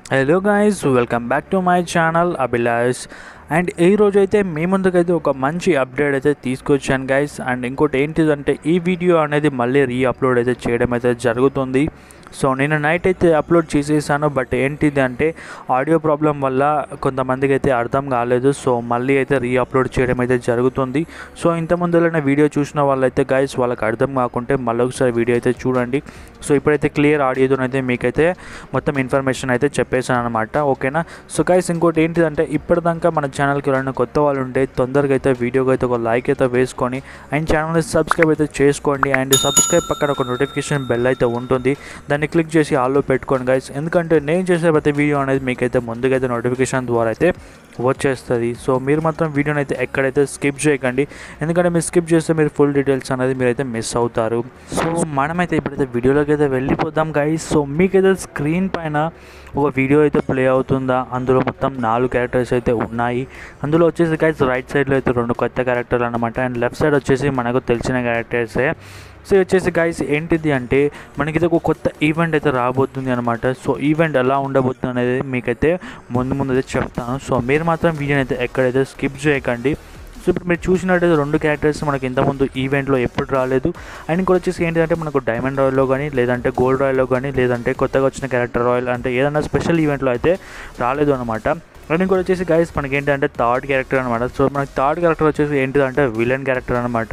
hello guys welcome back to my channel Abhilash and ఈ రోజు అయితే మీ ముందుకైతే ఒక మంచి అప్డేట్ అయితే తీసుకొచ్చాను గైస్ అండ్ ఇంకోటి ఏంటిదంటే ఈ వీడియో అనేది మళ్ళీ రీ అప్లోడ్ అయితే చేయడం అయితే జరుగుతుంది సో నేను నైట్ అయితే అప్లోడ్ చేసేసాను బట్ ఏంటిది అంటే ఆడియో ప్రాబ్లం వల్ల కొంతమందికి అయితే అర్థం కాలేదు సో మళ్ళీ అయితే రీ అప్లోడ్ చేయడం అయితే జరుగుతుంది సో ఇంత ముందులోనే వీడియో చూసిన వాళ్ళైతే గైస్ వాళ్ళకి అర్థం కాకుంటే మళ్ళీ ఒకసారి వీడియో అయితే చూడండి సో ఇప్పుడైతే క్లియర్ ఆడియోతోనైతే మీకైతే మొత్తం ఇన్ఫర్మేషన్ అయితే చెప్పేశాను అనమాట ఓకేనా సో గైస్ ఇంకోటి ఏంటిదంటే ఇప్పటిదాకా మన ఛానల్కి ఎవరైనా కొత్త వాళ్ళు ఉంటే తొందరగా అయితే వీడియోకి అయితే ఒక లైక్ అయితే వేసుకొని అండ్ ఛానల్ని సబ్స్క్రైబ్ అయితే చేసుకోండి అండ్ సబ్స్క్రైబ్ పక్కన ఒక నోటిఫికేషన్ బెల్ అయితే ఉంటుంది దాన్ని క్లిక్ చేసి ఆల్లో పెట్టుకోండి గైస్ ఎందుకంటే నేను చేసే ప్రతి వీడియో అనేది మీకైతే ముందుగా అయితే నోటిఫికేషన్ ద్వారా అయితే వచ్చేస్తుంది సో మీరు మాత్రం వీడియోని అయితే ఎక్కడైతే స్కిప్ చేయకండి ఎందుకంటే మీరు స్కిప్ చేస్తే మీరు ఫుల్ డీటెయిల్స్ అనేది మీరైతే మిస్ అవుతారు సో మనమైతే ఇప్పుడైతే వీడియోలోకి అయితే వెళ్ళిపోదాం గైస్ సో మీకైతే స్క్రీన్ పైన ఒక వీడియో అయితే ప్లే అవుతుందా అందులో మొత్తం నాలుగు క్యారెక్టర్స్ అయితే ఉన్నాయి అందులో వచ్చేసి గైస్ రైట్ సైడ్లో అయితే రెండు కొత్త క్యారెక్టర్లు అనమాట అండ్ లెఫ్ట్ సైడ్ వచ్చేసి మనకు తెలిసిన క్యారెక్టర్సే సో వచ్చేసి గైస్ ఏంటిది అంటే మనకి ఒక కొత్త ఈవెంట్ అయితే రాబోతుంది అనమాట సో ఈవెంట్ ఎలా ఉండబోతుంది అనేది మీకైతే ముందు ముందు అయితే చెప్తాను సో మీరు మాత్రం వీడియోని అయితే ఎక్కడైతే స్కిప్ చేయకండి సో ఇప్పుడు మీరు చూసినట్టయితే రెండు క్యారెక్టర్స్ మనకి ఇంతకుముందు ఈవెంట్లో ఎప్పుడు రాలేదు అండ్ ఇంకోటి వచ్చేసి ఏంటంటే మనకు డైమండ్ రాయల్లో కానీ లేదంటే గోల్డ్ రాయల్లో కానీ లేదంటే కొత్తగా వచ్చిన క్యారెక్టర్ రాయల్ అంటే ఏదైనా స్పెషల్ ఈవెంట్లో అయితే రాలేదు అనమాట అండ్ ఇంకోటి వచ్చేసి గైస్ మనకి ఏంటంటే థర్డ్ క్యారెక్టర్ అనమాట సో మనకి థర్డ్ క్యారెక్టర్ వచ్చేసి ఏంటిదంటే విలన్ క్యారెక్టర్ అనమాట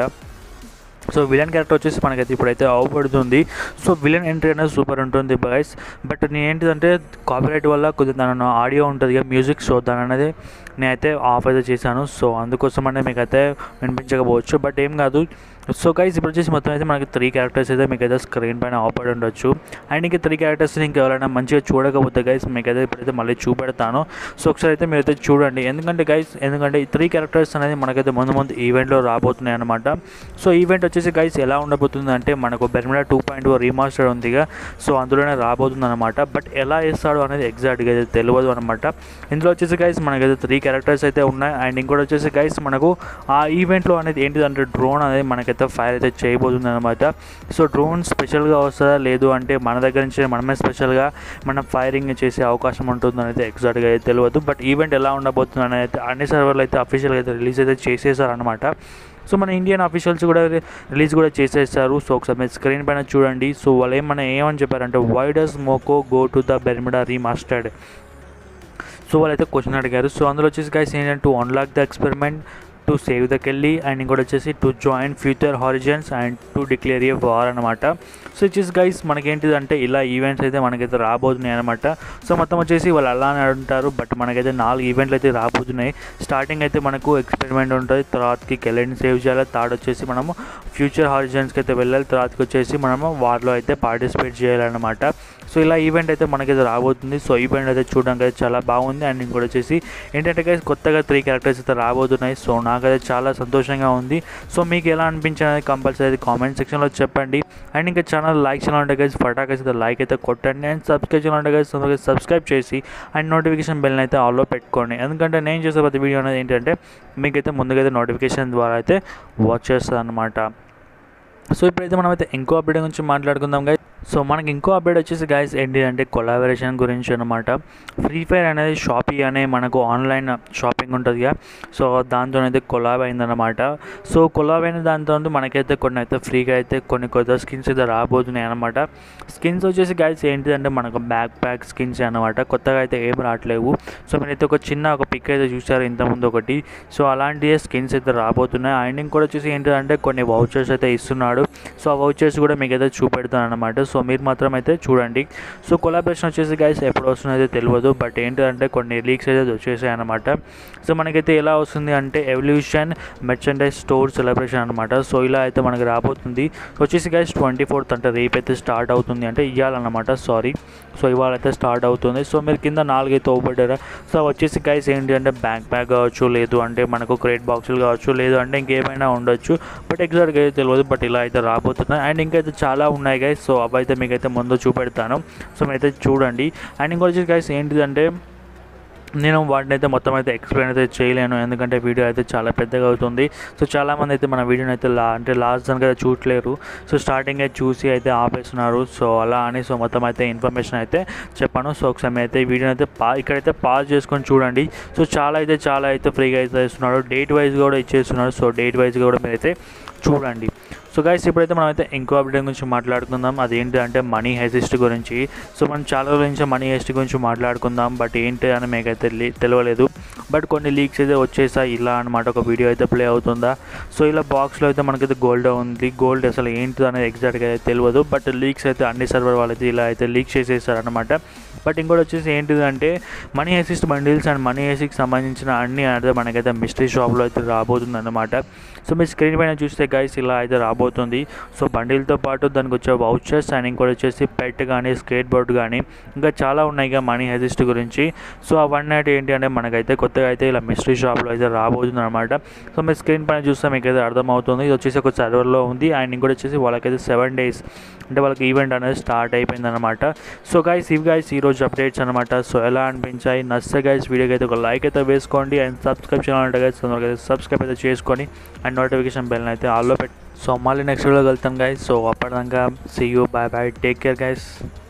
సో విలన్ క్యారెక్టర్ వచ్చేసి మనకైతే ఇప్పుడైతే అవపడుతుంది సో విలన్ ఎంట్రీ అనేది సూపర్ ఉంటుంది గైస్ బట్ నేను ఏంటిదంటే కాపీరైట్ వల్ల కొద్దిగా దాని ఆడియో ఉంటుంది కదా మ్యూజిక్ సో దాని అనేది నేనైతే ఆఫ్ అయితే చేశాను సో అందుకోసమనే మీకు అయితే వినిపించకపోవచ్చు బట్ ఏం కాదు సో గైస్ ఇప్పుడు వచ్చేసి మొత్తం అయితే మనకి త్రీ క్యారెక్టర్స్ అయితే మీకు అయితే స్క్రీన్ పైన ఆపడి ఉండొచ్చు అండ్ ఇంకా త్రీ క్యారెక్టర్స్ ఇంకా ఎవరైనా మంచిగా చూడకపోతే గైస్ మీకు అయితే ఇప్పుడైతే మళ్ళీ చూపెడతాను సో ఒకసారి అయితే మీరైతే చూడండి ఎందుకంటే గైస్ ఎందుకంటే ఈ త్రీ క్యారెక్టర్స్ అనేది మనకైతే ముందు ముందు ఈవెంట్లో రాబోతున్నాయి అనమాట సో ఈవెంట్ వచ్చేసి గైస్ ఎలా ఉండబోతుంది అంటే మనకు బెర్మిడా టూ పాయింట్ రీమాస్టర్ ఉందిగా సో అందులోనే రాబోతుంది అనమాట బట్ ఎలా వేస్తాడు అనేది ఎగ్జాక్ట్గా అయితే తెలియదు అనమాట ఇందులో వచ్చేసి గైస్ మనకైతే త్రీ క్యారెక్టర్స్ అయితే ఉన్నాయి అండ్ ఇంకోటి వచ్చేసి గైస్ మనకు ఆ ఈవెంట్లో అనేది ఏంటిదంటే డ్రోన్ అనేది మనకైతే ఫైర్ అయితే చేయబోతుంది అనమాట సో డ్రోన్ స్పెషల్గా వస్తుందా లేదు అంటే మన దగ్గర నుంచి మనమే స్పెషల్గా మనం ఫైరింగ్ చేసే అవకాశం ఉంటుంది అనేది ఎగ్జాక్ట్గా అయితే తెలియదు బట్ ఈవెంట్ ఎలా ఉండబోతుంది అనేది అయితే అన్ని సర్వర్లు అయితే అఫీషియల్గా అయితే రిలీజ్ అయితే చేసేసారనమాట సో మన ఇండియన్ అఫీషియల్స్ కూడా రిలీజ్ కూడా చేసేసారు సో ఒకసారి మీరు స్క్రీన్ పైన చూడండి సో వాళ్ళు ఏమన్నా ఏమని చెప్పారంటే why does Moco go to the Bermuda remastered so వాళ్ళైతే క్వశ్చన్ అడిగారు సో అందులో వచ్చేసి గైస్ ఏంటంటే to unlock the experiment to save the కెళ్ళి అండ్ ఇంకోటి వచ్చేసి to join future horizons and to declare a war అనమాట సో వచ్చేసి గైస్ మనకేంటిదంటే ఇలా ఈవెంట్స్ అయితే మనకైతే రాబోతున్నాయి అనమాట సో మొత్తం వచ్చేసి వాళ్ళు అలానే అంటారు బట్ మనకైతే నాలుగు ఈవెంట్లు అయితే రాబోతున్నాయి స్టార్టింగ్ అయితే మనకు ఎక్స్పెరిమెంట్ ఉంటుంది తర్వాతకి కెళ్ళని సేవ్ చేయాలి థర్డ్ వచ్చేసి మనము ఫ్యూచర్ హారిజన్స్కి అయితే వెళ్ళాలి తర్వాతకి వచ్చేసి మనము వార్లో అయితే పార్టిసిపేట్ చేయాలన్నమాట సో ఇలా ఈవెంట్ అయితే మనకైతే రాబోతుంది సో ఈవెంట్ అయితే చూడడానికి అయితే చాలా బాగుంది అండ్ ఇంకోటి వచ్చేసి ఏంటంటే గైస్ కొత్తగా త్రీ క్యారెక్టర్స్ అయితే రాబోతున్నాయి సో నాకైతే చాలా సంతోషంగా ఉంది సో మీకు ఎలా అనిపించినది కంపల్సరీ కామెంట్ సెక్షన్లో చెప్పండి అండ్ ఇంకా ఛానల్ లైక్ చేయాలి ఉంటే గైస్ ఫటాకేసి అయితే లైక్ అయితే కొట్టండి అండ్ సబ్స్క్రైబ్ చేయాలి ఉంటే గైస్ తొందరగా సబ్స్క్రైబ్ చేసి అండ్ నోటిఫికేషన్ బెల్ అయితే ఆల్లో పెట్టుకోండి ఎందుకంటే నేను చేసే ప్రతి వీడియో అనేది ఏంటంటే మీకైతే ముందుగా అయితే నోటిఫికేషన్ ద్వారా అయితే వాచ్ చేస్తుంది అనమాట సో ఇప్పుడైతే మనమైతే ఇంకో అప్డేట్ గురించి మాట్లాడుకుందాం గైస్ సో మనకి ఇంకో అప్డేట్ వచ్చేసి గైస్ ఏంటి అంటే కొలాబరేషన్ గురించి అనమాట ఫ్రీ ఫైర్ అనేది షాపీ అనే మనకు ఆన్లైన్ షాపింగ్ ఉంటుంది కదా సో దాంతో అయితే కొలాబ్ అయిందనమాట సో కొలాబ్ అయిన దాంతో మనకైతే కొన్ని అయితే ఫ్రీగా అయితే కొన్ని కొత్త స్కిన్స్ అయితే రాబోతున్నాయి అనమాట స్కిన్స్ వచ్చేసి గైస్ ఏంటిదంటే మనకు బ్యాక్ ప్యాక్ స్కిన్స్ అనమాట కొత్తగా అయితే ఏం రావట్లేవు సో మీరైతే ఒక చిన్న ఒక పిక్ అయితే చూసారు ఇంతకుముందు ఒకటి సో అలాంటి స్కిన్స్ అయితే రాబోతున్నాయి అండ్ ఇంకోటి వచ్చేసి ఏంటంటే కొన్ని వౌచర్స్ అయితే ఇస్తున్నాడు సో ఆ వౌచర్స్ కూడా మీకు అయితే చూపెడతాను అనమాట సో మీరు మాత్రం అయితే చూడండి సో కొలాబరేషన్ వచ్చేసి గైస్ ఎప్పుడు వస్తుందో అయితే తెలియదు బట్ ఏంటంటే కొన్ని లీక్స్ అయితే వచ్చేసాయి అనమాట సో మనకైతే ఎలా వస్తుంది అంటే ఎవల్యూషన్ మెర్చండైజ్ స్టోర్ సెలబ్రేషన్ అనమాట సో ఇలా అయితే మనకి రాబోతుంది వచ్చేసి గైస్ ట్వంటీ ఫోర్త్ అంటే రేపు అయితే స్టార్ట్ అవుతుంది అంటే ఇవ్వాలన్నమాట సారీ సో ఇవాళ అయితే స్టార్ట్ అవుతుంది సో మీరు కింద నాలుగైతే ఓపెడ్డారా సో వచ్చేసి గైస్ ఏంటి అంటే బ్యాంక్ బ్యాగ్ కావచ్చు లేదు అంటే మనకు క్రేట్ బాక్సులు కావచ్చు లేదు అంటే ఇంకేమైనా ఉండొచ్చు బట్ ఎగ్జాక్ట్గా అయితే తెలియదు బట్ ఇలా అయితే రాబోతున్నాయి అండ్ ఇంకైతే చాలా ఉన్నాయి గైస్ సో అవి అయితే మీకైతే ముందు చూపెడతాను సో మీరైతే చూడండి అండ్ ఇంకొచ్చి గైస్ ఏంటిదంటే నేను వాటిని అయితే మొత్తం అయితే ఎక్స్ప్లెయిన్ అయితే చేయలేను ఎందుకంటే వీడియో అయితే చాలా పెద్దగా అవుతుంది సో చాలామంది అయితే మన వీడియోని అయితే లా అంటే లాస్ట్ దానికి అయితే చూడలేరు సో స్టార్టింగ్ అయితే చూసి అయితే ఆపేస్తున్నారు సో అలా అని సో మొత్తం అయితే ఇన్ఫర్మేషన్ అయితే చెప్పాను సో ఒకసారి మీరు అయితే వీడియోని అయితే పా ఇక్కడైతే పాజ్ చేసుకొని చూడండి సో చాలా అయితే చాలా అయితే ఫ్రీగా అయితే ఇస్తున్నారు డేట్ వైజ్ కూడా ఇచ్చేస్తున్నారు సో డేట్ వైజ్ కూడా మీరైతే చూడండి సో గైస్ ఇప్పుడైతే మనం అయితే ఇంకో అప్డేట్ గురించి మాట్లాడుకుందాం అదేంటి అంటే మనీ హెసిస్ట్ గురించి సో మనం చాలా రోజుల నుంచి మనీ హెస్ట్ గురించి మాట్లాడుకుందాం బట్ ఏంటి అని మీకైతే లీ- తెలియలేదు బట్ కొన్ని లీక్స్ అయితే వచ్చేసాయి ఇలా అనమాట ఒక వీడియో అయితే ప్లే అవుతుందా సో ఇలా బాక్స్లో అయితే మనకైతే గోల్డ్ ఉంది గోల్డ్ అసలు ఏంటి అనేది ఎగ్జాక్ట్గా అయితే తెలియదు బట్ లీక్స్ అయితే అన్ని సర్వర్ వాళ్ళైతే ఇలా అయితే లీక్ చేసేసారు అనమాట బట్ ఇంకోటి వచ్చేసి ఏంటిది అంటే money assist bundles and money అసిస్ట్కి సంబంధించిన అన్ని అయితే మనకైతే మిస్టరీ షాప్లో అయితే రాబోతుంది అనమాట సో మీ స్క్రీన్ పైన చూస్తే గైస్ ఇలా అయితే రాబోతుంది సో బండిల్తో పాటు దానికి వచ్చే వౌచర్స్ అండ్ ఇంకోటి వచ్చేసి పెట్ కానీ స్కేట్ బోర్డ్ కానీ ఇంకా చాలా ఉన్నాయి ఇక మనీ అసిస్ట్ గురించి సో అవన్నీ అయితే ఏంటి అంటే మనకైతే కొత్తగా అయితే ఇలా మిస్టరీ షాప్లో అయితే రాబోతుంది అనమాట సో మీ స్క్రీన్ పైన చూస్తే మీకు అయితే అర్థమవుతుంది ఇది వచ్చేసి ఒక సర్వర్లో ఉంది అండ్ ఇంకోటి వచ్చేసి వాళ్ళకైతే సెవెన్ డేస్ అంటే వాళ్ళకి ఈవెంట్ అనేది స్టార్ట్ అయిపోయింది అనమాట సో గైస్ ఇవి గైస్ ఈరోజు అప్డేట్స్ అనమాట సో ఎలా అనిపించాయి నచ్చితే గైస్ వీడియోకి అయితే ఒక లైక్ అయితే వేసుకోండి అండ్ సబ్స్క్రైబ్ చేయాలంటే గైస్ తొందరగా అయితే సబ్స్క్రైబ్ అయితే చేసుకొని అండ్ నోటిఫికేషన్ బెల్ అయితే ఆల్లో పెట్టి సో మళ్ళీ నెక్స్ట్ వీడియో వెళ్తాను గైస్ సో అప్పటిదాకా see you bye bye take care guys